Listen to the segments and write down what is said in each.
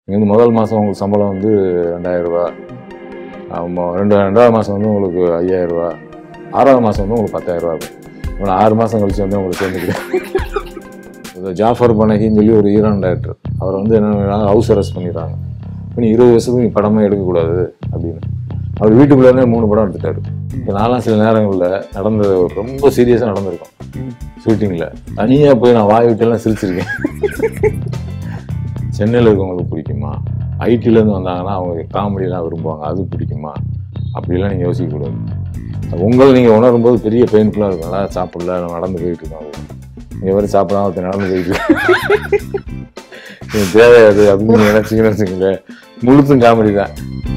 நீங்கள் வந்து முதல் மாதம் உங்களுக்கு சம்பளம் வந்து ரெண்டாயிரம் ரூபா ஆமாம் ரெண்டு ரெண்டாவது மாதம் வந்து உங்களுக்கு ஐயாயிரம் ரூபா ஆறாவது மாதம் வந்து உங்களுக்கு பத்தாயிரம் ரூபா இருக்கும் இப்போ நான் ஆறு மாதம் கழிச்சு வந்து உங்களுக்கு சேர்ந்துக்கிறேன் இந்த ஜாஃபர் பனகின்னு சொல்லி ஒரு ஈரான் டேரக்டர் அவர் வந்து என்ன பண்ணுறாங்க ஹவுஸ் அரெஸ்ட் பண்ணிடுறாங்க இப்போ நீ இருபது வருஷத்துக்கு நீ படமே எடுக்கக்கூடாது அப்படின்னு அவர் வீட்டுக்குள்ளே மூணு படம் எடுத்துட்டாரு இப்போ நான்லாம் சில நேரங்களில் நடந்தது ஒரு ரொம்ப சீரியஸாக நடந்திருக்கும் ஷூட்டிங்கில் தனியாக போய் நான் வாய் விட்டெல்லாம் சிரிச்சிருக்கேன் சென்னையில் இருக்கவங்களுக்கு பிடிக்குமா ஐடிலேருந்து வந்தாங்கன்னா அவங்க காமெடியெலாம் விரும்புவாங்க அது பிடிக்குமா அப்படிலாம் நீங்கள் யோசிக்கக்கூடாது உங்களை நீங்கள் உணரும்போது பெரிய பெயின்ஃபுல்லாக இருக்கும் அதான் சாப்பிடல நம்ம நடந்து போயிட்டு இருக்கோம் நீங்கள் வரை சாப்பிடாம ஒருத்தன் நடந்து போயிட்டு இது தேவையாது அப்படின்னு நினச்சிங்கன்னு வச்சுக்கோங்களேன் முழுத்தும் காமெடி தான்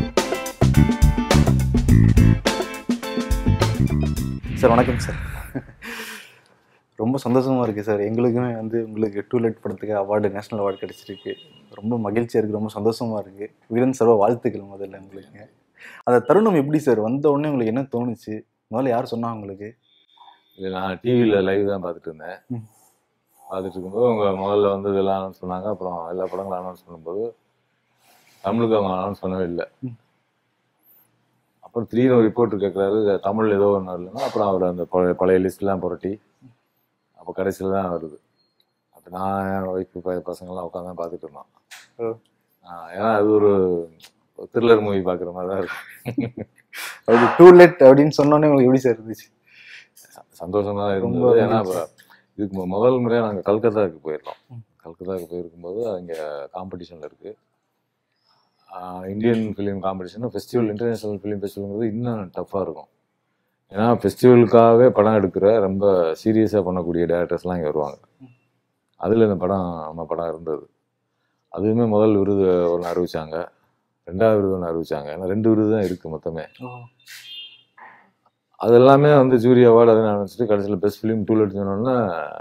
சார் வணக்கம் சார் ரொம்ப சந்தோஷமா இருக்கு சார் எங்களுக்குமே வந்து உங்களுக்கு டூ லெட் படத்துக்கு அவார்டு நேஷனல் அவார்டு கிடைச்சிருக்கு ரொம்ப மகிழ்ச்சியா இருக்கு ரொம்ப சந்தோஷமா இருக்கு வீரன் சர்வ வாழ்த்துக்கள் முதல்ல உங்களுக்கு அந்த தருணம் எப்படி சார் வந்த உடனே உங்களுக்கு என்ன தோணுச்சு முதல்ல யார் சொன்னா உங்களுக்கு இல்லை நான் டிவியில் லைவ் தான் பார்த்துட்டு இருந்தேன் ம். பார்த்துட்டு இருக்கும்போது அவங்க முதல்ல வந்து இதெல்லாம் அனௌன்ஸ் பண்ணாங்க அப்புறம் எல்லா படங்களும் அனௌன்ஸ் பண்ணும்போது தமிழுக்கு அவங்க அனௌன்ஸ் பண்ணவே இல்லை ம். அப்புறம் திடீர்னு ஒரு ரிப்போர்ட்டர் கேட்குறாரு தமிழ் ஏதோ ஒன்று இல்லைன்னா அப்புறம் அவர் அந்த பழைய பழைய லிஸ்ட்லாம் புரட்டி அப்போ கடைசியில் தான் வருது அப்போ நான் என் ஒய்ஃபு பசங்கள்லாம் உட்காந்து தான் பார்த்துட்டு இருந்தோம் ஓ. ஆ, ஏன்னா அது ஒரு த்ரில்லர் மூவி பார்க்குற மாதிரி தான் இருக்கும் அது டூ லெட் அப்படின்னு சொன்னோடனே உங்களுக்கு எப்படி சார் இருந்துச்சு சந்தோஷமா தான் ரொம்ப இருந்தது ஏன்னா மகிழ்ச்சி. இப்ப இதுக்கு மு- முதல் முறையாக நாங்கள் கல்கத்தாவுக்கு போயிருந்தோம் ம். கல்கத்தாவுக்கு போயிருக்கும்போது அங்கே காம்படிஷனில் இருக்குது Indian film competition festival international film ஃபெஸ்டிவல்ங்கிறது இன்னும் டஃப்பாக இருக்கும் ஏன்னா ஃபெஸ்டிவலுக்காகவே படம் எடுக்கிற ரொம்ப சீரியஸாக பண்ணக்கூடிய டேரக்டர்ஸ்லாம் இங்கே வருவாங்க அதில் இந்த படம் நம்ம படம் இருந்தது அதுவுமே முதல் விருது ஒன்று அறிவிச்சாங்க ரெண்டாவது விருது ஒன்று அறிவிச்சாங்க ஏன்னா ரெண்டு விருது தான் இருக்குது மொத்தமே அது எல்லாமே வந்து ஜூரி அவார்டு அதை நினச்சிட்டு கடைசியில் பெஸ்ட் ஃபிலிம் டூல் எடுத்தோன்னா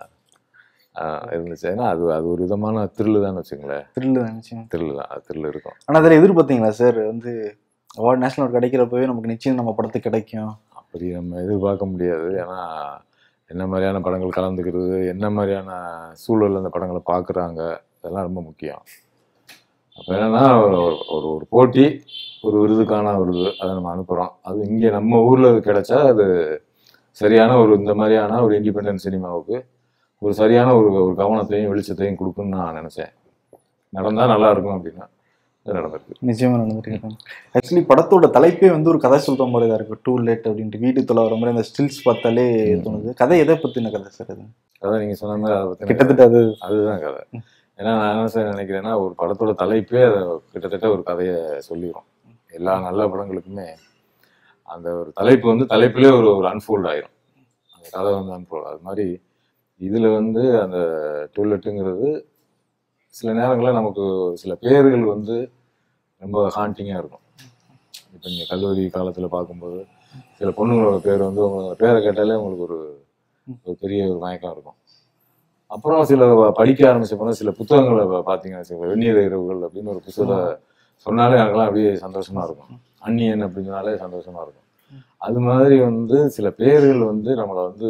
இருந்துச்சு ஏன்னா அது அது ஒரு விதமான த்ரில்லு தான் வச்சுங்களேன் த்ரில்லு நினைச்சேன் த்ரில்லு தான் அது த்ரில் இருக்கும் ஆனா அதில் எதிர்பார்த்தீங்களா சார் வந்து அவார்டு நேஷனல் அவார்டு கிடைக்கிறப்பவே நமக்கு நிச்சயம் நம்ம படத்துக்கு கிடைக்கும் அப்படி நம்ம எதிர்பார்க்க முடியாது ஏன்னா என்ன மாதிரியான படங்கள் கலந்துக்கிறது என்ன மாதிரியான சூழல் அந்த படங்களை பார்க்குறாங்க இதெல்லாம் ரொம்ப முக்கியம் அப்போ என்னன்னா ஒரு ஒரு ஒரு போட்டி ஒரு விருதுக்கான விருது அதை நம்ம அனுப்புகிறோம் அது இங்கே நம்ம ஊரில் கிடைச்சா அது சரியான ஒரு இந்த மாதிரியான ஒரு இண்டிபெண்டன்ட் சினிமாவுக்கு ஒரு சரியான ஒரு ஒரு கவனத்தையும் வெளிச்சத்தையும் கொடுக்குன்னு நான் நினச்சேன் நடந்தால் நல்லா இருக்கும் அப்படின்னா அது நடந்திருக்கு நிச்சயமா நடந்துருக்கு ஆக்சுவலி படத்தோட தலைப்பே வந்து ஒரு கதை சொல்ற மாதிரி தான் இருக்கு டூ லேட் அப்படின்ட்டு வீட்டு தொலை வர மாதிரி அந்த ஸ்டில்ஸ் பார்த்தாலே ம். தோணுது கதை எதை பத்தின கதை சார் அது அதான் நீங்கள் சொன்ன மாதிரி அதை பற்றி கிட்டத்தட்ட அது அதுதான் கதை ஏன்னா நான் என்ன சார் நினைக்கிறேன்னா ஒரு படத்தோட தலைப்பே அதை கிட்டத்தட்ட ஒரு கதையை சொல்லிடும் எல்லா நல்ல படங்களுக்குமே அந்த ஒரு தலைப்பு வந்து தலைப்பிலே ஒரு ஒரு அன்ஃபோல்ட் ஆயிரும் அந்த கதை வந்து அன்ஃபோல்ட் அது மாதிரி இதில் வந்து அந்த டூலெட்டுங்கிறது சில நேரங்களில் நமக்கு சில பேர்கள் வந்து ரொம்ப ஹாண்டிங்காக இருக்கும் இப்போ நீங்கள் கல்லூரி காலத்தில் பார்க்கும்போது சில பொண்ணுங்களோட பேர் வந்து உங்க பேரை கேட்டாலே உங்களுக்கு ஒரு ஒரு பெரிய ஒரு மயக்கம் இருக்கும் அப்புறம் சில வ- படிக்க ஆரம்பிச்ச போனால் சில புத்தகங்களை பா- பார்த்தீங்கன்னா வச்சுக்கோங்க, வெந்நீர் இரவுகள் அப்படின்னு ஒரு புத்தகத்தை சொன்னாலே எனக்கெல்லாம் அப்படியே சந்தோஷமா இருக்கும் அந்நியன் அப்படின்னு சொன்னாலே சந்தோஷமா இருக்கும் அது மாதிரி வந்து சில பேர்கள் வந்து நம்மளை வந்து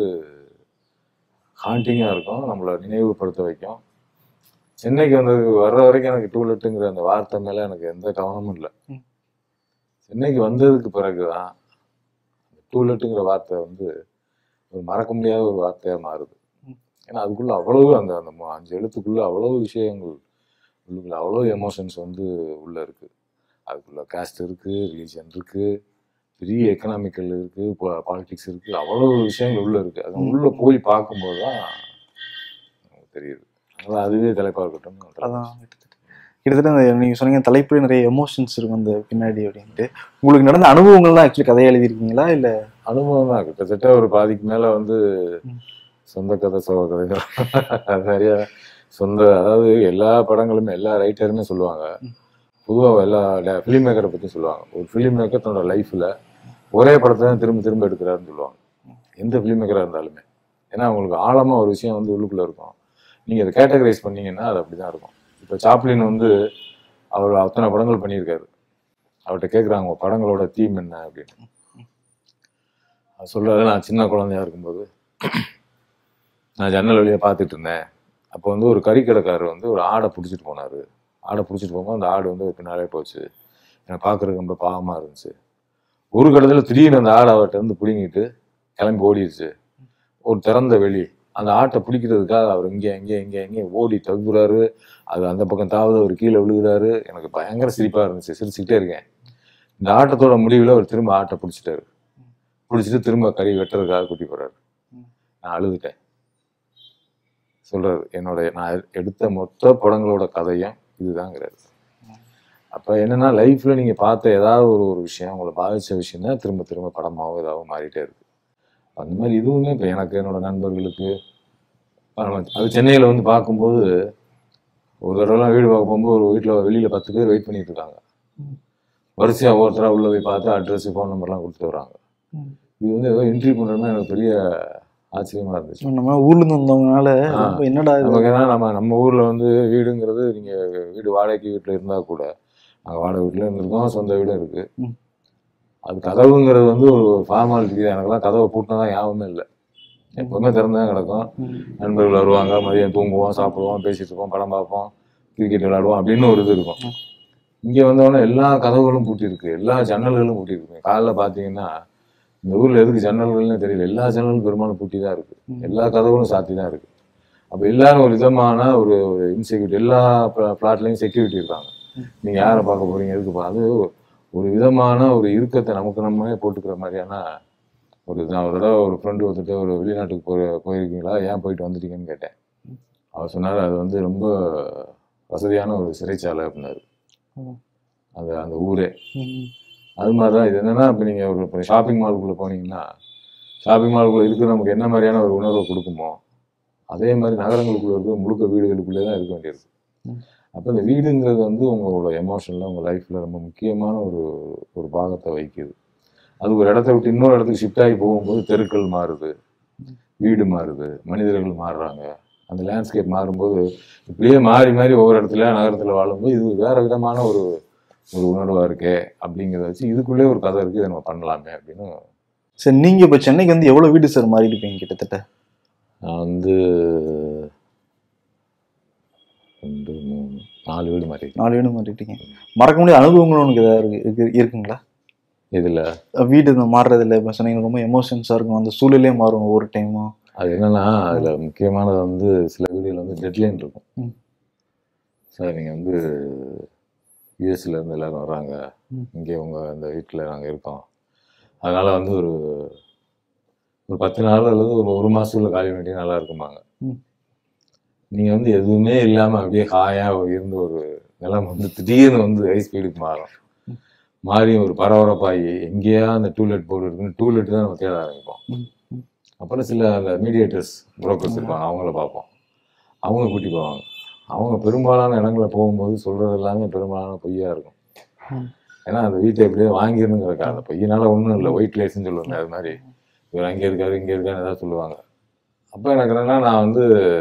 ஹாண்டிங்காக இருக்கும் நம்மளை நினைவுபடுத்த வைக்கும் சென்னைக்கு வந்து வர்ற வரைக்கும் எனக்கு டூலெட்டுங்கிற அந்த வார்த்தை மேலே எனக்கு எந்த கவனமும் இல்லை ம். சென்னைக்கு வந்ததுக்கு பிறகு தான் டூலெட்டுங்கிற வார்த்தை வந்து ஒரு மறக்க முடியாத ஒரு வார்த்தையாக மாறுது ஏன்னா அதுக்குள்ள அவ்வளவு அந்த அந்த மு- அஞ்சு எழுத்துக்குள்ள அவ்வளவு விஷயங்கள் உள்ளுக்குள்ள அவ்வளோ எமோஷன்ஸ் வந்து உள்ள இருக்கு அதுக்குள்ள காஸ்ட் இருக்கு ரிலீஜன் இருக்கு பெரிய எக்கனாமிக்கல் இருக்கு பாலிடிக்ஸ் இருக்கு அவ்வளவு விஷயங்கள் உள்ள இருக்கு அது உள்ள போய் பார்க்கும்போது தான் நமக்கு தெரியுது அதனால அதுவே தலைப்பா இருக்கட்டும் அதான் கிட்டத்தட்ட கிட்டத்தட்ட அந்த நீங்க சொன்னீங்க தலைப்புல நிறைய எமோஷன்ஸ் இருக்கும் அந்த பின்னாடி அப்படின்ட்டு உங்களுக்கு நடந்த அனுபவங்கள் தான் ஆக்சுவலி கதையை எழுதியிருக்கீங்களா இல்ல அனுபவம் தான் கிட்டத்தட்ட ஒரு பாதிக்கு மேல வந்து ம். சொந்த கதை சோக கதைகள் அது நிறைய சொந்த அதாவது எல்லா படங்களுமே எல்லா ரைட்டருமே சொல்லுவாங்க ம். பொதுவாக எல்லா ஃபிலிம் மேக்கரை பற்றி சொல்லுவாங்க ஒரு ஃபிலிம் மேக்கர் தன்னோட லைஃப்பில் ஒரே படத்தை தான் திரும்ப திரும்ப எடுக்கிறாருன்னு சொல்லுவாங்க எந்த ஃபிலிம் மேக்கராக இருந்தாலுமே ஏன்னா அவங்களுக்கு ஆழமாக ஒரு விஷயம் வந்து உள்ளுக்குள்ளே இருக்கும் நீங்கள் அதை கேட்டகரைஸ் பண்ணீங்கன்னா அது அப்படி தான் இருக்கும் இப்போ சாப்ளின் வந்து அவர் அத்தனை படங்கள் பண்ணியிருக்காரு அவர்கிட்ட கேட்குறாங்க உங்க படங்களோட தீம் என்ன அப்படின்னு அவர் சொல்றாரு நான் சின்ன குழந்தையா இருக்கும்போது நான் ஜன்னல் வழியா பார்த்துட்டு இருந்தேன் அப்போ வந்து ஒரு கறிக்கடைக்காரர் வந்து ஒரு ஆடை பிடிச்சிட்டு போனாரு ஆடை பிடிச்சிட்டு போகும்போது அந்த ஆடு வந்து பின்னாலே போச்சு எனக்கு பார்க்குறதுக்கு ரொம்ப பாவமாக இருந்துச்சு ஒரு கட்டத்தில் திடீர்னு அந்த ஆடை அவர்கிட்ட இருந்து பிடுங்கிட்டு கிளம்பி ஓடிடுச்சு ஒரு திறந்த வெளி அந்த ஆட்டை பிடிக்கிறதுக்காக அவர் இங்கே இங்கே இங்கே இங்கே ஓடி தவிர்றாரு அது அந்த பக்கம் தாவது அவர் கீழே விழுகிறாரு எனக்கு பயங்கர சிரிப்பாக இருந்துச்சு சிரிச்சுக்கிட்டே இருக்கேன் இந்த ஆட்டத்தோட முடிவில் அவர் திரும்ப ஆட்டை பிடிச்சிட்டாரு பிடிச்சிட்டு திரும்ப கறி வெட்டுறதுக்காக கூட்டி போறாரு நான் அழுதுட்டேன் சொல்றாரு என்னோட நான் எடுத்த மொத்த படங்களோட கதையும் இதுதாங்கிறாரு அப்ப என்னன்னா லைஃப்ல நீங்க பார்த்த ஏதாவது ஒரு ஒரு விஷயம் உங்களை பாதிச்ச விஷயம் தான் திரும்ப திரும்ப படமாகவும் ஏதாவது மாறிட்டே இருக்கு அந்த மாதிரி இதுவுமே இப்போ எனக்கு என்னோட நண்பர்களுக்கு இப்ப நம்ம அது சென்னையில் வந்து பார்க்கும்போது ஒரு தடவைலாம் வீடு பார்க்க போகும்போது ஒரு வீட்டில் வெளியில் பத்து பேர் வெயிட் பண்ணிட்டு இருக்காங்க வரிசையா ஒவ்வொருத்தராக உள்ள போய் பார்த்து அட்ரஸ் ஃபோன் நம்பர்லாம் கொடுத்துட்டு வராங்க இது வந்து ஏதோ என்ட்ரி பண்ணுறதுனா எனக்கு பெரிய ஆச்சரியமா இருந்துச்சு நம்ம ஊர்ல இருந்து வந்தவங்கனால ஆ. ரொம்ப என்னடா இது நமக்கு ஏன்னா நம்ம நம்ம ஊர்ல வந்து வீடுங்கிறது நீங்க வீடு வாடகைக்கு வீட்டில் இருந்தா கூட நாங்கள் வாடகை வீட்டில் இருந்திருக்கோம் சொந்த வீடும் இருக்கு ம். அது கதவுங்கிறது வந்து ஒரு ஃபார்மாலிட்டி தான் எனக்கெல்லாம் கதவை பூட்டினா தான் யாவுமே இல்லை எப்பவுமே திறந்துதான் கிடக்கும் ம். நண்பர்கள் வருவாங்க மதியம் தூங்குவோம் சாப்பிடுவோம் பேசிட்டு இருப்போம் படம் பார்ப்போம் கிரிக்கெட் விளையாடுவோம் அப்படின்னு ஒரு இது இருக்கும் இங்கே வந்தவொடனே எல்லா கதவுகளும் பூட்டியிருக்கு எல்லா ஜன்னல்களும் பூட்டியிருக்கு காலைல பார்த்தீங்கன்னா இந்த ஊர்ல எதுக்கு ஜன்னல்கள்னு தெரியல எல்லா ஜன்னலும் பெரும்பாலும் பூட்டி தான் இருக்கு ம். எல்லா கதவுகளும் சாத்தி தான் இருக்கு அப்போ எல்லாரும் ஒரு விதமான ஒரு ஒரு இன்செக்யூரிட்டி எல்லா பிளாட்லையும் செக்யூரிட்டி இருக்காங்க நீங்க யாரை பார்க்க போறீங்க எதுக்கு பா- அது ஒரு விதமான ஒரு இறுக்கத்தை நமக்கு நம்மளே போட்டுக்கிற மாதிரியான ஒரு நான் ஒரு தடவை ஒரு ஃப்ரெண்டு ஒருத்தர் ஒரு வெளிநாட்டுக்கு போய் போயிருக்கீங்களா ஏன் போயிட்டு வந்துட்டீங்கன்னு கேட்டேன் அவர் சொன்னார் அது வந்து ரொம்ப வசதியான ஒரு சிறைச்சாலை அப்படின்னாரு ம். அந்த அந்த ஊரே ம். அது மாதிரி தான் இது என்னன்னா இப்போ நீங்கள் ஒரு இப்போ ஷாப்பிங் மாலுக்குள்ளே போனீங்கன்னா ஷாப்பிங் மாலுக்குள்ளே இருக்கிற நமக்கு என்ன மாதிரியான ஒரு உணர்வை கொடுக்குமோ அதே மாதிரி நகரங்களுக்குள்ள இருக்க முழுக்க வீடுகளுக்குள்ளே தான் இருக்க வேண்டியிருக்கு ம். அப்போ இந்த வீடுங்கிறது வந்து உங்களோட எமோஷனில் உங்கள் லைஃப்பில் ரொம்ப முக்கியமான ஒரு ஒரு பாகத்தை வகிக்குது அது ஒரு இடத்த விட்டு இன்னொரு இடத்துக்கு ஷிஃப்ட் ஆகி போகும்போது தெருக்கள் மாறுது வீடு மாறுது மனிதர்கள் மாறுறாங்க அந்த லேண்ட்ஸ்கேப் மாறும்போது இப்படியே மாறி மாறி ஒவ்வொரு இடத்துல நகரத்தில் வாழும்போது இது வேற விதமான ஒரு ஒரு உணர்வா இருக்கே அப்படிங்கிறத வச்சு இதுக்குள்ளே ஒரு கதை இருக்கு இதை நம்ம பண்ணலாமே அப்படின்னு சரி நீங்க இப்ப சென்னைக்கு வந்து எவ்வளவு வீடு சார் மாறி இருப்பீங்க கிட்டத்தட்ட நான் வந்து ரெண்டு மூணு நாலு வீடு மாறி நாலு வீடு மாறிட்டீங்க மறக்க முடியாத அனுபவங்கள் உனக்கு ஏதாவது இருக்கு இருக்கு- இருக்குங்களா இதுல அஹ் வீடு இந்த மாறுறதுல இப்போ சொன்னீங்க ரொம்ப எமோஷன்ஸாக இருக்கும் அந்த சூழலே மாறும் ஒவ்வொரு டைமும் அது என்னன்னா அதுல முக்கியமானது வந்து சில வீடுகள் வந்து டெட்லைன் இருக்கும் ம். சார் நீங்க வந்து யூஎஸ்ல இருந்து எல்லாரும் வர்றாங்க ம். இங்கே உங்க இந்த வீட்டுல நாங்க இருக்கோம் அதனால வந்து ஒரு ஒரு பத்து நாள் அல்லது ஒரு ஒரு மாசத்துல காலி வேண்டிய நல்லா இருக்குமாங்க ம். நீங்க வந்து எதுவுமே இல்லாம அப்படியே காயா இருந்த ஒரு நிலம் வந்து திடீர்னு வந்து ஹை ஸ்பீடுக்கு மாறும் மாறி ஒரு பரபரப்பாகி எங்கேயா அந்த டூலெட் போர்டு இருக்குன்னு டூலெட் தான் நம்ம தேட ஆரம்பிப்போம் ம். ம். அப்புறம் சில அந்த மீடியேட்டர்ஸ் புரோக்கர்ஸ் இருப்பாங்க அவங்கள பார்ப்போம் அவங்க கூட்டி போவாங்க அவங்க பெரும்பாலான இடங்களை போகும்போது சொல்றது எல்லாமே பெரும்பாலான பொய்யா இருக்கும் ம். ஏன்னா அந்த வீட்டை எப்படியோ வாங்கிடணுங்கிறக்கா அந்த பொய்யினால ஒன்றும் இல்லை ஒயிட் லேஸ்ன்னு சொல்லுவாங்க அது மாதிரி இவர் அங்கே இருக்காரு இங்கே இருக்காருன்னு ஏதாவது சொல்லுவாங்க அப்போ எனக்கு என்னன்னா நான் வந்து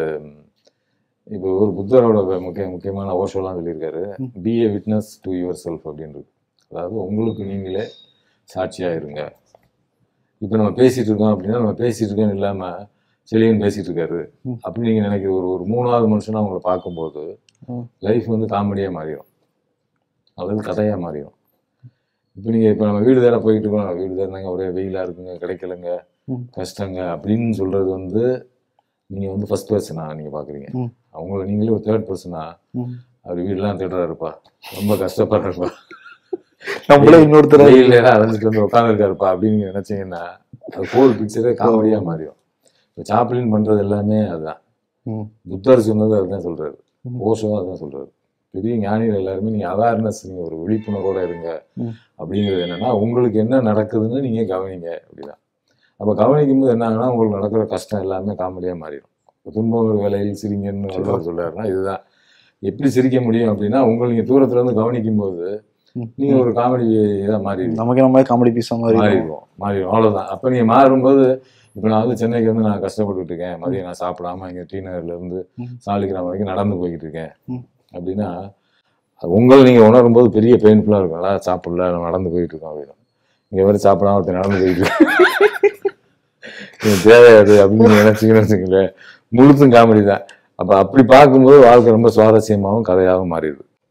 இப்போ ஒரு புத்தரோட முக்கிய முக்கியமான ஓஷோலாம் சொல்லியிருக்காரு ம். Be a witness to your self அப்படின்னு இருக்கு அதாவது உங்களுக்கு நீங்களே சாட்சியா இருங்க இப்போ நம்ம பேசிட்டு இருக்கோம் அப்படின்னா நம்ம பேசிட்டு இருக்கோம்னு இல்லாம செலியன் பேசிட்டு இருக்காரு ம். அப்படி நீங்க நினைக்கிற ஒரு ஒரு மூணாவது மனுஷனா உங்களை பார்க்கும்போது ம். லைஃப் வந்து காமெடியா மாறிடும் அல்லது கதையா மாறிடும் இப்போ நீங்க இப்போ நம்ம வீடு தேட போயிட்டு இருக்கோம் வீடு தேடினாங்க ஒரே வெயிலா இருக்குங்க கிடைக்கலங்க ம். கஷ்டங்க அப்படின்னு சொல்றது வந்து நீங்க வந்து ஃபர்ஸ்ட் பர்சனா நீங்க பாக்குறீங்க ம். அவங்கள நீங்களே ஒரு தேர்ட் பர்சனா ம். அவர் வீடெல்லாம் தேடுறாருப்பா ரொம்ப கஷ்டப்படுறாருப்பா நம்மளே இன்னொருத்தர் வெயில்ல தான் அலைஞ்சிட்டு வந்து உட்காந்துருக்காருப்பா அப்படின்னு நீங்க நினைச்சீங்கன்னா அது ஹோல் பிக்சரே காமெடியா மாறிடும் இப்போ சாப்ளின் பண்றது எல்லாமே அதுதான் ம். புத்தர் சொன்னது அதுதான் சொல்றாரு ம். ஓஷோவும் அதுதான் சொல்றாரு பெரிய ஞானிகள் எல்லாருமே நீங்க அவேர்னஸ் நீங்க ஒரு விழிப்புணர்வோட இருங்க ம். அப்படிங்கிறது என்னன்னா உங்களுக்கு என்ன நடக்குதுன்னு நீங்க கவனிங்க அப்படிதான் அப்ப கவனிக்கும் போது என்ன ஆகுனா உங்களுக்கு நடக்கிற கஷ்டம் எல்லாமே காமெடியா மாறிடும் இப்ப துன்பம் ஒரு வேலையில் சிரிங்கன்னு வள்ளுவர் சொல்றாருன்னா இதுதான் எப்படி சிரிக்க முடியும் அப்படின்னா உங்களை நீங்க தூரத்துல இருந்து கவனிக்கும் போது ம். நீங்க ஒரு காமெடி இதா மாறிடுவீங்க நமக்கு நம்ம காமெடி பீஸா மாதிரி இருக்கும். மாறிடுவோம் மாறிடுவோம் அவ்வளவுதான் அப்ப நீங்க மாறும்போது இப்ப நான் வந்து சென்னைக்கு வந்து நான் கஷ்டப்பட்டுட்டு இருக்கேன் மதியம் நான் சாப்பிடாம இங்க டி நகர்ல இருந்து ம். சாலிகிராம் வரைக்கும் நடந்து போய்கிட்டு இருக்கேன் ம். அப்படின்னா அது உங்களை நீங்க உணரும் போது பெரிய பெயின்ஃபுல்லா இருக்கும் அதான் சாப்பிடல நம்ம நடந்து போயிட்டு இருக்கோம் அப்படின்னு இங்க வரை சாப்பிடாம ஒருத்தன் நடந்து போயிட்டு இருக்கேன். இது தேவையாது அப்படின்னு நீங்க நினைச்சீங்கன்னு வச்சுக்கங்களேன் முழுசும் காமெடி தான் அப்ப அப்படி பார்க்கும்போது வாழ்க்கை ரொம்ப சுவாரஸ்யமாகவும் கதையாகவும் மாறிடுது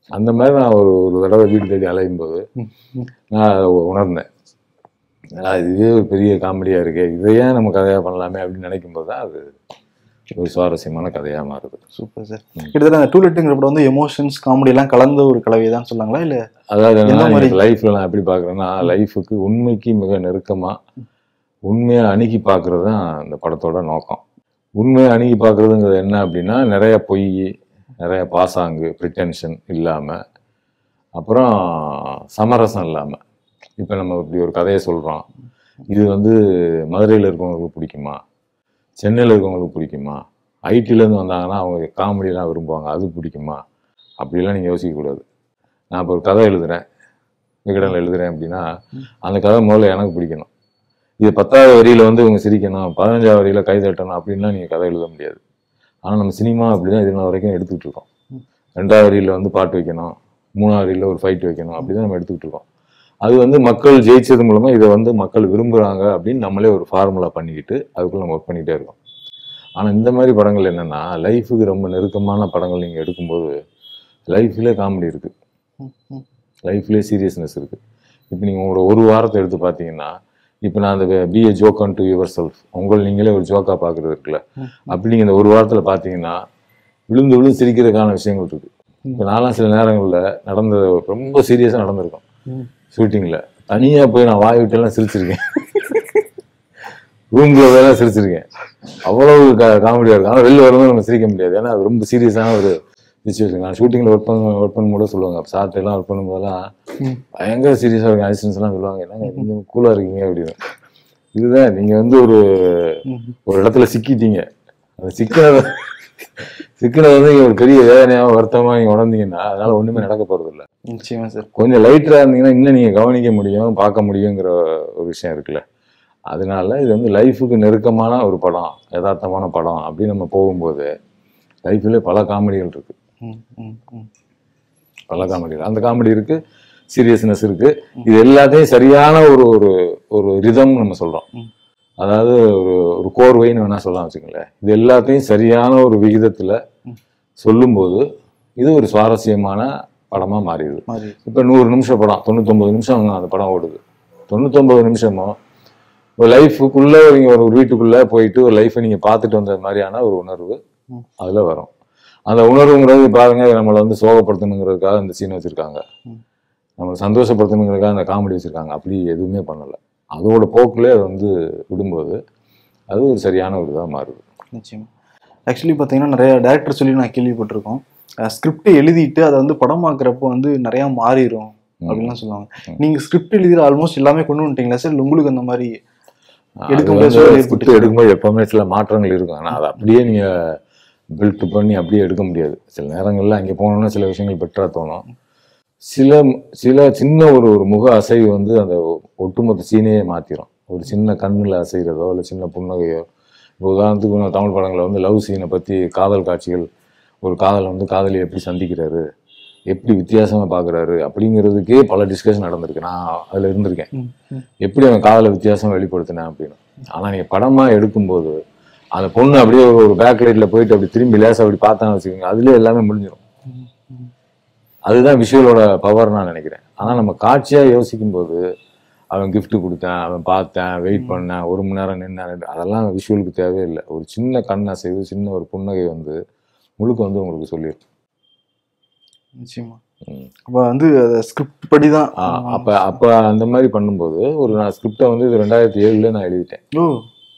அந்த மாதிரி நான் ஒரு ஒரு தடவை வீடு தேடி அலையும் போது ம், ம். நான் அதை உ- உணர்ந்தேன் ஆஹ் இதுவே ஒரு பெரிய காமெடியாக இருக்கு இதை ஏன் நம்ம கதையாக பண்ணலாமே அப்படின்னு நினைக்கும் போது தான் அது ஒரு சுவாரஸ்யமான கதையாக மாறுது சூப்பர் சார் கிட்டத்தட்ட அந்த டூலெட்டுங்கிற படம் வந்து எமோஷன்ஸ் காமெடி எல்லாம் கலந்த ஒரு கலவை தான் சொல்லாங்களா இல்ல அதாவது எந்த மாதிரி? லைஃப்ல நான் எப்படி பார்க்குறேன்னா லைஃபுக்கு உண்மைக்கு மிக நெருக்கமாக உண்மையை அணுகி பார்க்கறது தான் அந்த படத்தோட நோக்கம் உண்மையை அணுகி பார்க்கறதுங்கிறது என்ன அப்படின்னா நிறைய பொய் நிறைய பாசாங்கு ப்ரிட்டென்ஷன் இல்லாமல் அப்புறம் சமரசம் இல்லாமல் இப்போ நம்ம இப்படி ஒரு கதையை சொல்கிறோம் இது வந்து மதுரையில் இருக்கவங்களுக்கு பிடிக்குமா சென்னையில் இருக்கவங்களுக்கு பிடிக்குமா ஐடிலேருந்து வந்தாங்கன்னா அவங்க காமெடியெலாம் விரும்புவாங்க அது பிடிக்குமா அப்படிலாம் நீங்கள் யோசிக்கக்கூடாது நான் இப்போ ஒரு கதை எழுதுறேன் விகடனில் எழுதுறேன் அப்படின்னா அந்த கதை முதல்ல எனக்கு பிடிக்கணும் இது பத்தாவது வரியில வந்து இவங்க சிரிக்கணும் பதினஞ்சாவது வரியில கை தட்டணும் அப்படின்லாம் நீங்கள் கதை எழுத முடியாது ஆனால் நம்ம சினிமா அப்படி தான் இது நாள் வரைக்கும் எடுத்துக்கிட்டு இருக்கோம் ரெண்டாவது வரியில வந்து பாட்டு வைக்கணும் மூணாவது வரியில ஒரு ஃபைட் வைக்கணும் அப்படி தான் நம்ம எடுத்துக்கிட்டு இருக்கோம் அது வந்து மக்கள் ஜெயிச்சது மூலமா இதை வந்து மக்கள் விரும்புகிறாங்க அப்படின்னு நம்மளே ஒரு ஃபார்முலா பண்ணிக்கிட்டு அதுக்குள்ள நம்ம ஒர்க் பண்ணிகிட்டே இருக்கோம் ஆனால் இந்த மாதிரி படங்கள் என்னன்னா லைஃபுக்கு ரொம்ப நெருக்கமான படங்கள் நீங்கள் எடுக்கும்போது லைஃப்லேயே காமெடி இருக்குது ம், ம். லைஃப்லேயே சீரியஸ்னஸ் இருக்குது இப்போ நீங்கள் உங்களோட ஒரு வாரத்தை எடுத்து பார்த்தீங்கன்னா இப்போ நான் அந்த be a joke on to your self உங்களை நீங்களே ஒரு ஜோக்காக பார்க்குறது இருக்குல்ல ம். அப்படி நீங்கள் இந்த ஒரு வாரத்தில் பார்த்தீங்கன்னா விழுந்து விழுந்து சிரிக்கிறதுக்கான விஷயங்கள் இருக்குது இப்போ நான்லாம் சில நேரங்களில் நடந்த ரொம்ப சீரியஸாக நடந்திருக்கும் ம். ஷூட்டிங்கில் தனியாக போய் நான் வாய் விட்டெல்லாம் சிரிச்சிருக்கேன் ரூம்குள்ள வேலை சிரிச்சிருக்கேன் அவ்வளவு காமெடியாக இருக்கும் ஆனால் வெளில வரும்போது நம்ம சிரிக்க முடியாது ஏன்னா அது ரொம்ப சீரியஸான ஒரு சுச்சுவேஷன் நான் ஷூட்டிங்கில் ஒர்க் பண்ண ஒர்க் பண்ணும்போது சொல்லுவாங்க சார்ட்ட எல்லாம் ஒர்க் பண்ணும்போதெல்லாம் ம். பயங்கர சீரியஸாக இருக்கும் அசிஸ்டன்ஸ்லாம் சொல்லுவாங்க என்னங்க நீங்கள் கூலாக இருக்கீங்க அப்படின்னு இதுதான் நீங்கள் வந்து ஒரு ம். ஒரு இடத்துல சிக்கிட்டீங்க அந்த சிக்கினதை சிக்கினதை வந்து நீங்க ஒரு பெரிய வேதனையாக வருத்தமாக நீங்கள் உணர்ந்தீங்கன்னா அதனால ஒன்றுமே நடக்க போகிறது இல்லை நிச்சயமா சார் கொஞ்சம் லைட்டராக இருந்தீங்கன்னா இன்னும் நீங்கள் கவனிக்க முடியும் பார்க்க முடியுங்கிற ஒரு விஷயம் இருக்குல்ல அதனால இது வந்து லைஃபுக்கு நெருக்கமான ஒரு படம் யதார்த்தமான படம் அப்படின்னு நம்ம போகும்போது லைஃப்ல பல காமெடிகள் இருக்கு ம், ம், ம். பல காமெடிகள் அந்த காமெடி இருக்கு சீரியஸ்னஸ் இருக்கு இது எல்லாத்தையும் சரியான ஒரு ஒரு ஒரு ரிதம் நம்ம சொல்றோம் ம். அதாவது ஒரு ஒரு கோர்வைன்னு வேணா சொல்லலாம் வச்சுக்கோங்களேன் இது எல்லாத்தையும் சரியான ஒரு விகிதத்துல ம். சொல்லும்போது இது ஒரு சுவாரஸ்யமான படமா மாறிடுது மாதிரி இப்போ நூறு நிமிஷம் படம் தொண்ணூத்தொம்பது நிமிஷம் அந்த படம் ஓடுது தொண்ணூத்தொம்பது நிமிஷமும் ஒரு லைஃபுக்குள்ள நீங்க ஒரு ஒரு வீட்டுக்குள்ள போயிட்டு ஒரு லைஃப்பை நீங்க பார்த்துட்டு வந்த மாதிரியான ஒரு உணர்வு ம். அதுல வரும் அந்த உணர்வுங்கிறது பாருங்க நம்மளை வந்து சோகப்படுத்தணுங்கிறதுக்காக இந்த சீன் வச்சிருக்காங்க ம். நம்மளை சந்தோஷப்படுத்தணுங்கிறதுக்காக அந்த காமெடி வச்சிருக்காங்க அப்படி எதுவுமே பண்ணல அதோட போக்குல அதை வந்து விடும்போது அது ஒரு சரியான ஒரு இதாக மாறுது நிச்சயமா ஆக்சுவலி பார்த்தீங்கன்னா நிறைய டேரக்டர் சொல்லி நான் கேள்விப்பட்டிருக்கோம் ஸ்கிரிப்ட் எழுதிட்டு அதை வந்து படமாக்குறப்போ வந்து நிறைய மாறிடும் அப்படின்லாம் சொல்லுவாங்க ம். நீங்க ஸ்கிரிப்ட் எழுதிற ஆல்மோஸ்ட் எல்லாமே கொண்டு வந்துட்டீங்களா சார் இல்ல உங்களுக்கு அந்த மாதிரி எடுக்க அது முடியாத வந்து சூழல் script ஏற்பட்டுச்சு. எடுக்கும்போது எப்பவுமே சில மாற்றங்கள் இருக்கும் ஆனால் அதை அப்படியே நீங்க பில்ட் பண்ணி அப்படியே எடுக்க முடியாது சில நேரங்கள்ல அங்கே போனோம்னா சில விஷயங்கள் பெட்டரா தோணும் சில சில சின்ன ஒரு ஒரு முக அசைவு வந்து அந்த ஒட்டுமொத்த சீனையே மாத்திரும் ஒரு சின்ன கண்ணுல அசைகிறதோ இல்லை சின்ன புன்னகையோ இப்போ உதாரணத்துக்கு நான் தமிழ் படங்களில் வந்து லவ் சீனை பத்தி காதல் காட்சிகள் ஒரு காதல் வந்து காதலியை எப்படி சந்திக்கிறாரு எப்படி வித்தியாசமா பார்க்குறாரு அப்படிங்கிறதுக்கே பல டிஸ்கஷன் நடந்திருக்கு நான் அதில் இருந்திருக்கேன் ம், ம். எப்படி அவன் காதலை வித்தியாசம் வெளிப்படுத்தினேன் அப்படின்னு ஆனா நீங்க படமா எடுக்கும்போது அந்த பொண்ணு அப்படியே ஒரு- ஒரு பேக் லைட்ல போயிட்டு அப்படி திரும்பி லேசா அப்படி பார்த்தான்னு வச்சுக்கோங்க அதுலயே எல்லாமே முடிஞ்சிடும் ம், ம். அதுதான் விஷுவலோட பவர் நான் நினைக்கிறேன் ஆனா நம்ம காட்சியா யோசிக்கும் போது அவன் gift கொடுத்தேன் அவன் பார்த்தேன் வெயிட் பண்ணேன் ஒரு மணி நேரம் நின்னேன் அதெல்லாம் விஷுவலுக்கு தேவையில்லை ஒரு சின்ன கண் அசைவு சின்ன ஒரு புன்னகை வந்து முழுக்க வந்து உங்களுக்கு சொல்லிடும் நிச்சயமா ம். அப்ப வந்து ஸ்கிரிப்ட் படி தான் ஆ, அப்ப அப்ப அந்த மாதிரி பண்ணும்போது ஒரு நான் ஸ்கிரிப்டை வந்து இது ரெண்டாயிரத்தி ஏழுல நான் எழுதிட்டேன் ஓ